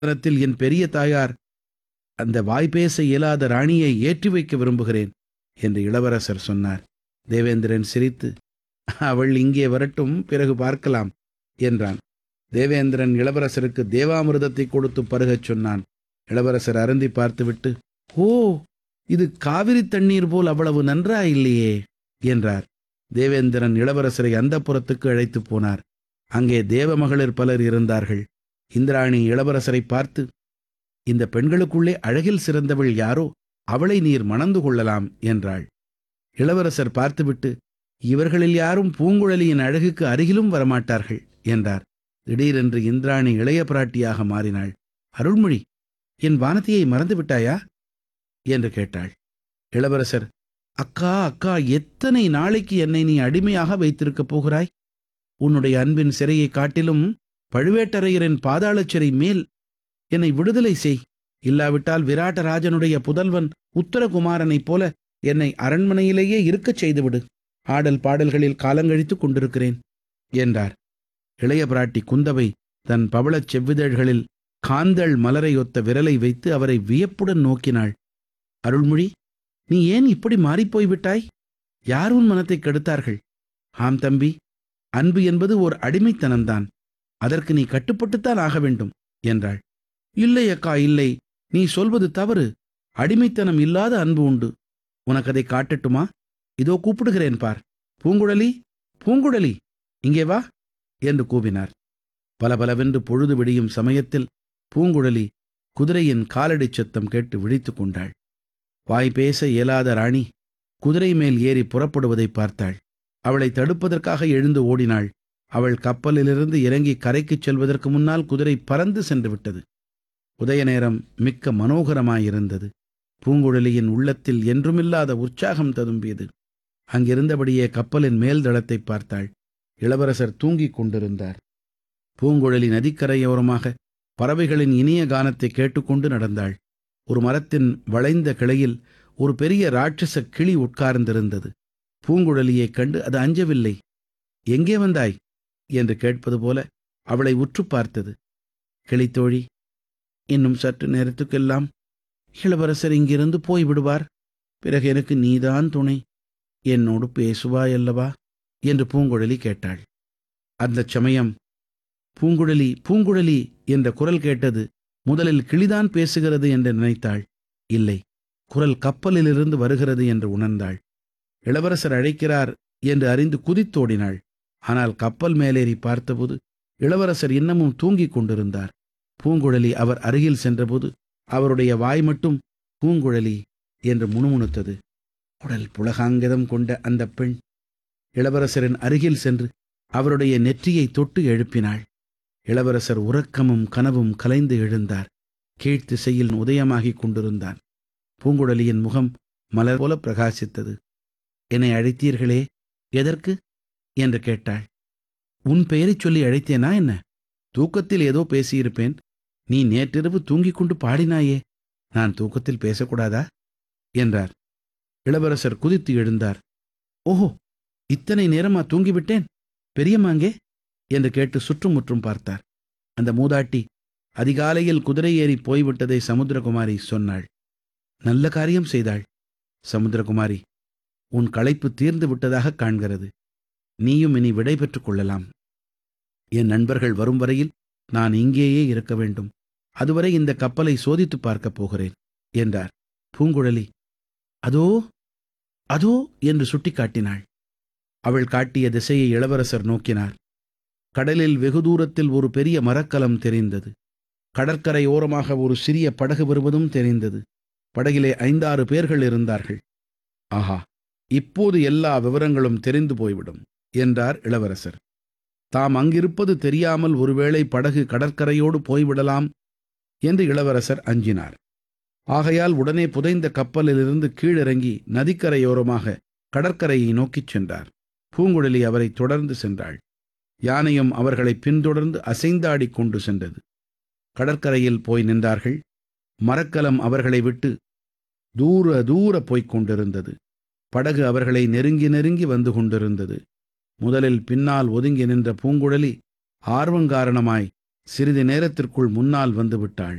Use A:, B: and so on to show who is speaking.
A: சிம்மாசனத்தில் என் பெரிய தாயார் அந்த வாய்பேச இயலாத ராணியை ஏற்றி வைக்க விரும்புகிறேன் என்று இளவரசர் சொன்னார் தேவேந்திரன் சிரித்து அவள் இங்கே வரட்டும் பிறகு பார்க்கலாம் என்றான் தேவேந்திரன் இளவரசருக்கு தேவாமிர்தத்தை கொடுத்து பருகச் சொன்னான் இளவரசர் அருந்தி பார்த்துவிட்டு ஓ இது காவிரி தண்ணீர் போல் அவ்வளவு நன்றா இல்லையே என்றார் தேவேந்திரன் இளவரசரை அந்தப்புறத்துக்கு அழைத்துப் போனார் அங்கே தேவமகளிர் பலர் இருந்தார்கள் இந்திராணி இளவரசரை பார்த்து இந்த பெண்களுக்குள்ளே அழகில் சிறந்தவள் யாரோ அவளை நீர் மணந்து கொள்ளலாம் என்றாள் இளவரசர் பார்த்துவிட்டு இவர்களில் யாரும் பூங்குழலியின் அழகுக்கு அருகிலும் வரமாட்டார்கள் என்றார் திடீரென்று இந்திராணி இளைய பிராட்டியாக மாறினாள் அருள்மொழி என் வானதியை மறந்து விட்டாயா என்று கேட்டாள் இளவரசர் அக்கா அக்கா எத்தனை நாளைக்கு என்னை நீ அடிமையாக வைத்திருக்கப் போகிறாய் உன்னுடைய அன்பின் சிறையை காட்டிலும் பழுவேட்டரையரின் பாதாளச் சிறை மேல் என்னை விடுதலை செய் இல்லாவிட்டால் விராட்டராஜனுடைய புதல்வன் உத்தரகுமாரனைப் போல என்னை அரண்மனையிலேயே இருக்கச் செய்துவிடு ஆடல் பாடல்களில் காலங்கழித்துக் கொண்டிருக்கிறேன் என்றார் இளைய பிராட்டி குந்தவை தன் பவளச் செவ்விதழ்களில் காந்தள் மலரையொத்த விரலை வைத்து அவரை வியப்புடன் நோக்கினாள் அருள்மொழி நீ ஏன் இப்படி மாறிப்போய் விட்டாய் யார் உன் மனத்தை கெடுத்தார்கள் ஆம் தம்பி அன்பு என்பது ஓர் அடிமைத்தனம்தான் அதற்கு நீ கட்டுப்பட்டுத்தான் ஆக வேண்டும் என்றாள் இல்லை அக்கா இல்லை நீ சொல்வது தவறு அடிமைத்தனம் இல்லாத அன்பு உண்டு உனக்கு அதை காட்டட்டுமா இதோ கூப்பிடுகிறேன் பார் பூங்குழலி பூங்குழலி இங்கே வா என்று கூவினார் பலபலவென்று பொழுது விடியும் சமயத்தில் பூங்குழலி குதிரையின் காலடிச் சத்தம் கேட்டு விழித்துக் கொண்டாள் வாய் பேச இயலாத ராணி குதிரை மேல் ஏறி புறப்படுவதை பார்த்தாள் அவளை தடுப்பதற்காக எழுந்து ஓடினாள் அவள் கப்பலிலிருந்து இறங்கி கரைக்குச் செல்வதற்கு முன்னால் குதிரை பறந்து சென்று விட்டது உதய நேரம் மிக்க மனோகரமாயிருந்தது பூங்குழலியின் உள்ளத்தில் என்றுமில்லாத உற்சாகம் ததும்பியது அங்கிருந்தபடியே கப்பலின் மேல் தளத்தை பார்த்தாள் இளவரசர் தூங்கிக் கொண்டிருந்தார் பூங்குழலி நதிக்கரையோரமாக பறவைகளின் இனிய கானத்தை கேட்டுக்கொண்டு நடந்தாள் ஒரு மரத்தின் வளைந்த கிளையில் ஒரு பெரிய ராட்சச கிளி உட்கார்ந்திருந்தது பூங்குழலியைக் கண்டு அது அஞ்சவில்லை எங்கே வந்தாய் என்று கேட்பது போல அவளை உற்று பார்த்தது கிளித்தோழி இன்னும் சற்று நேரத்துக்கெல்லாம் இளவரசர் இங்கிருந்து போய்விடுவார் பிறகு எனக்கு நீதான் துணை என்னோடு பேசுவாயல்லவா என்று பூங்குழலி கேட்டாள் அந்தச் சமயம் பூங்குழலி பூங்குழலி என்ற குரல் கேட்டது முதலில் கிளிதான் பேசுகிறது என்று நினைத்தாள் இல்லை குரல் கப்பலிலிருந்து வருகிறது என்று உணர்ந்தாள் இளவரசர் அழைக்கிறார் என்று அறிந்து குதித்தோடினாள் ஆனால் கப்பல் மேலேறி பார்த்தபோது இளவரசர் இன்னமும் தூங்கிக் கொண்டிருந்தார் பூங்குழலி அவர் அருகில் சென்றபோது அவருடைய வாய் மட்டும் பூங்குழலி என்று முணுமுணுத்தது உடல் புலகாங்கிதம் கொண்ட அந்த பெண் இளவரசரின் அருகில் சென்று அவருடைய நெற்றியை தொட்டு எழுப்பினாள் இளவரசர் உறக்கமும் கனவும் கலைந்து எழுந்தார் கீழ்த்திசையில் உதயமாகிக் கொண்டிருந்தான் பூங்குழலியின் முகம் மலர் போல பிரகாசித்தது என்னை அழைத்தீர்களே எதற்கு என்று கேட்டாள் உன் பெயரைச் சொல்லி அழைத்தேனா என்ன தூக்கத்தில் ஏதோ பேசியிருப்பேன் நீ நேற்றிரவு தூங்கிக் கொண்டு பாடினாயே நான் தூக்கத்தில் பேசக்கூடாதா என்றார் இளவரசர் குதித்து எழுந்தார் ஓஹோ இத்தனை நேரமா தூங்கிவிட்டேன் பெரியம்மாங்கே என்று கேட்டு சுற்றுமுற்றும் பார்த்தார் அந்த மூதாட்டி அதிகாலையில் குதிரை ஏறி போய்விட்டதை சமுத்திரகுமாரி சொன்னாள் நல்ல காரியம் செய்தாள் சமுத்திரகுமாரி உன் களைப்பு தீர்ந்து விட்டதாக காண்கிறது நீயும் இனி விடை பெற்றுக் கொள்ளலாம் என் நண்பர்கள் வரும் வரையில் நான் இங்கேயே இருக்க வேண்டும் அதுவரை இந்த கப்பலை சோதித்துப் பார்க்கப் போகிறேன் என்றார் பூங்குழலி அதோ அதோ என்று சுட்டிக்காட்டினாள் அவள் காட்டிய திசையை இளவரசர் நோக்கினார் கடலில் வெகு தூரத்தில் ஒரு பெரிய மரக்கலம் தெரிந்தது கடற்கரை ஓரமாக ஒரு சிறிய படகு வருவதும் தெரிந்தது படகிலே ஐந்தாறு பேர்கள் இருந்தார்கள் ஆஹா இப்போது எல்லா விவரங்களும் தெரிந்து போய்விடும் என்றார் இளவரசர் தாம் அங்கிருப்பது தெரியாமல் ஒருவேளை படகு கடற்கரையோடு போய்விடலாம் என்று இளவரசர் அஞ்சினார் ஆகையால் உடனே புதைந்த கப்பலிலிருந்து கீழிறங்கி நதிக்கரையோரமாக கடற்கரையை நோக்கிச் சென்றார் பூங்குழலி அவரை தொடர்ந்து சென்றாள் யானையும் அவர்களை பின்தொடர்ந்து அசைந்தாடிக் கொண்டு சென்றது கடற்கரையில் போய் நின்றார்கள் மரக்கலம் அவர்களை விட்டு தூர தூர போய்க் கொண்டிருந்தது படகு அவர்களை நெருங்கி நெருங்கி வந்து கொண்டிருந்தது முதலில் பின்னால் ஒதுங்கி நின்ற பூங்குழலி ஆர்வங்காரணமாய் சிறிது நேரத்திற்குள் முன்னால் வந்து விட்டாள்